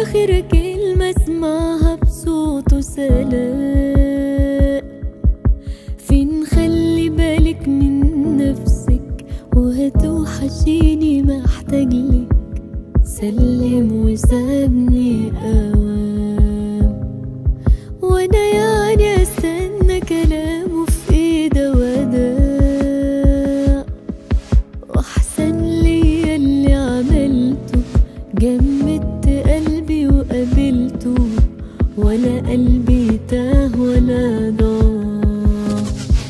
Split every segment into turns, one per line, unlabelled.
آخر كلمة اسمعها بصوته سلام فين خلي بالك من نفسك وهتوحشيني محتاجلك سلم وسابني أوام وانا يعني استنى كلامه في ايده وداع واحسن ليا اللي عملته جمدت قلبي وقابلته ولا قلبي تاه ولا ضاع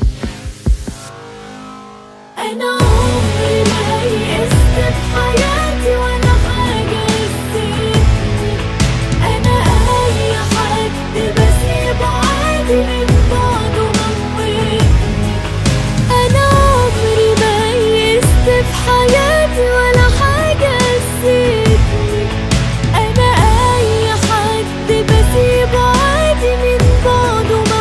انا عمري ما يئست في حياتي ولا حاجه نسيتني انا اي حد بسيب عادي من بعده موتني انا عمري ما يئست في حياتي ولا حاجه نسيتني انا اي حد بسيب عادي من بعده موتني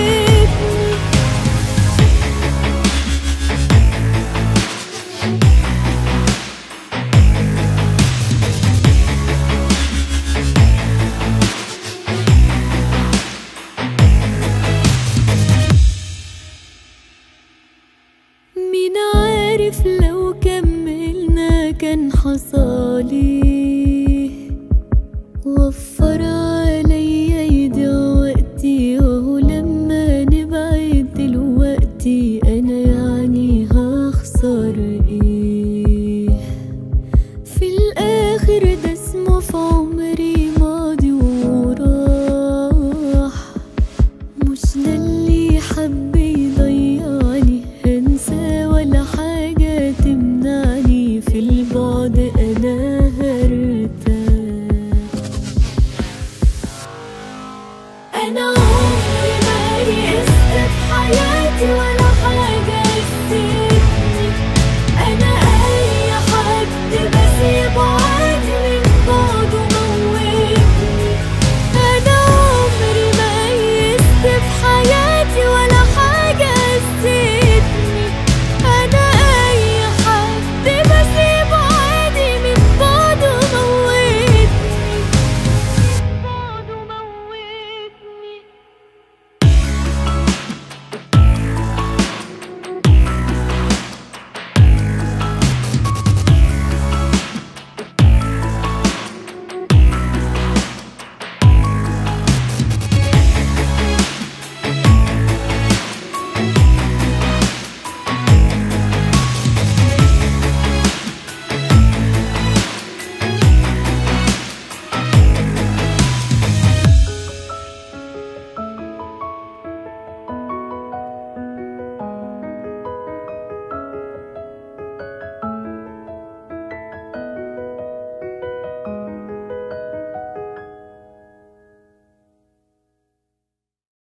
مين عارف لو كملنا كان حصالي وفر عليا يضيع وقتي وهو لما نبعد دلوقتي انا يعني هخسر ايه في الاخر ده اسمه في عمري